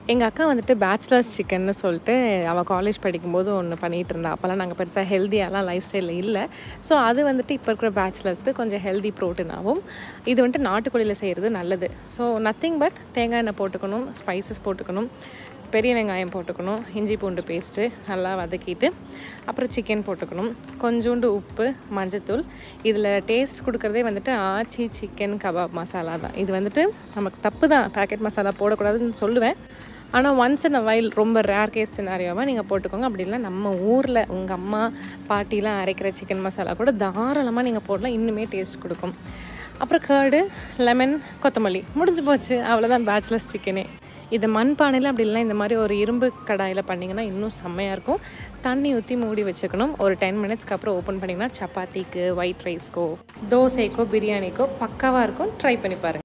எங்கள் அக்கா வந்துட்டு பேச்சுலர்ஸ் சிக்கன்னு சொல்லிட்டு அவள் காலேஜ் படிக்கும்போது ஒன்று பண்ணிகிட்டு இருந்தா அப்போல்லாம் நாங்கள் பெருசாக ஹெல்த்தியாலாம் லைஃப் ஸ்டைலில் இல்லை ஸோ அது வந்துட்டு இப்போ இருக்கிற பேச்சுலர்ஸ்க்கு கொஞ்சம் ஹெல்தி ப்ரோட்டீனாகவும் இது வந்துட்டு நாட்டுக்கோழியில் செய்கிறது நல்லது ஸோ நத்திங் பட் தேங்காய் எண்ணெய் போட்டுக்கணும் ஸ்பைசஸ் போட்டுக்கணும் பெரிய வெங்காயம் போட்டுக்கணும் இஞ்சி பூண்டு பேஸ்ட்டு நல்லா வதக்கிட்டு அப்புறம் சிக்கன் போட்டுக்கணும் கொஞ்சோண்டு உப்பு மஞ்சத்தூள் இதில் டேஸ்ட் கொடுக்குறதே வந்துட்டு ஆச்சி சிக்கன் கபாப் மசாலா தான் இது வந்துட்டு நமக்கு தப்பு தான் பேக்கெட் மசாலா போடக்கூடாதுன்னு சொல்லுவேன் ஆனால் ஒன்ஸ் இன் அ வைல் ரொம்ப ரேர் கேஸ் சினாரியோவாக நீங்கள் போட்டுக்கோங்க அப்படி இல்லை நம்ம ஊரில் உங்கள் அம்மா பாட்டிலாம் அரைக்கிற சிக்கன் மசாலா கூட தாராளமாக நீங்கள் போடலாம் இன்னுமே டேஸ்ட் கொடுக்கும் அப்புறம் கேர்டு லெமன் கொத்தமல்லி முடிஞ்சு போச்சு அவ்வளோதான் பேச்சுலர்ஸ் சிக்கனே இது மண்பானையில் அப்படி இல்லைனா இந்த மாதிரி ஒரு இரும்பு கடாயில் பண்ணிங்கன்னா இன்னும் செம்மையாக இருக்கும் தண்ணி ஊற்றி மூடி வச்சுக்கணும் ஒரு டென் மினிட்ஸ்க்கு அப்புறம் ஓப்பன் பண்ணிங்கன்னா சப்பாத்திக்கு ஒயிட் ரைஸ்க்கோ தோசைக்கோ பிரியாணிக்கோ பக்காவாக இருக்கும் ட்ரை பண்ணி பாருங்கள்